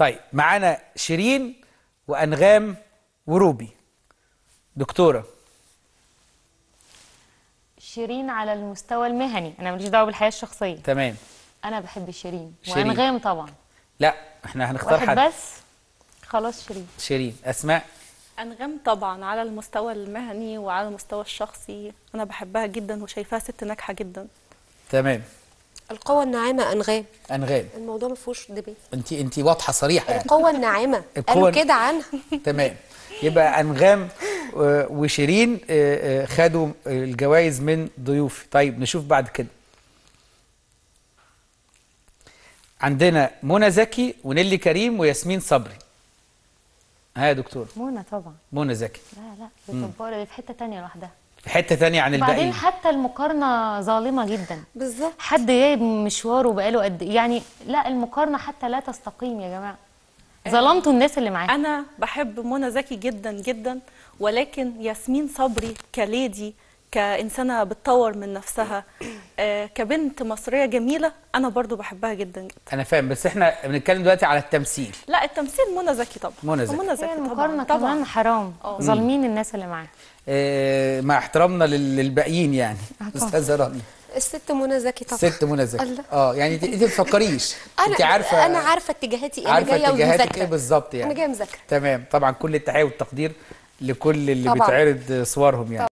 طيب معانا شيرين وانغام وروبي دكتوره شيرين على المستوى المهني انا ماليش دعوه بالحياه الشخصيه تمام انا بحب شيرين شيرين. وانغام طبعا لا احنا هنختار واحد حد بس خلاص شيرين شيرين اسماء أنغام طبعا على المستوى المهني وعلى المستوى الشخصي أنا بحبها جدا وشايفاها ست ناجحة جدا تمام القوة الناعمة أنغام انغام الموضوع ما فيهوش دبي انت انت واضحه صريحه يعني القوة الناعمة القوة- قالوا كده عنها تمام يبقى انغام آه، وشيرين آه، آه، خدوا الجوائز من ضيوفي طيب نشوف بعد كده عندنا منى زكي ونيلي كريم وياسمين صبري ها يا دكتور منى طبعا منى زكي لا لا دي جباره دي في حته تانية لوحدها في حته تانية عن وبعدين الباقيين حتى المقارنه ظالمه جدا بالظبط حد جايب مشواره بقاله قد يعني لا المقارنه حتى لا تستقيم يا جماعه ظلمتوا الناس اللي معاها أنا بحب منى زكي جدا جدا ولكن ياسمين صبري كليدي كإنسانة بتطور من نفسها آه، كبنت مصرية جميلة أنا برضو بحبها جدا جدا انا فاهم بس احنا بنتكلم دلوقتي على التمثيل لا التمثيل منى زكي طبعا منى زكي. منى هي زكي المقارنه طبعا كمان طبعا حرام اه. ظالمين الناس اللي معاها آه، مع احترامنا لل- للباقيين يعني استاذه رانيا الست منى زكي طبعا ست منى زكي الله. اه يعني انت انت ما تفكريش أنا انت عارفه أنا عارفة اتجاهاتي إيه أنا عارفه جاية اتجاهاتك ومذاكرة ايه بالظبط يعني أنا جاية مذاكرة تمام طبعا كل التحيه والتقدير لكل اللي طبعاً. بتعرض صورهم يعني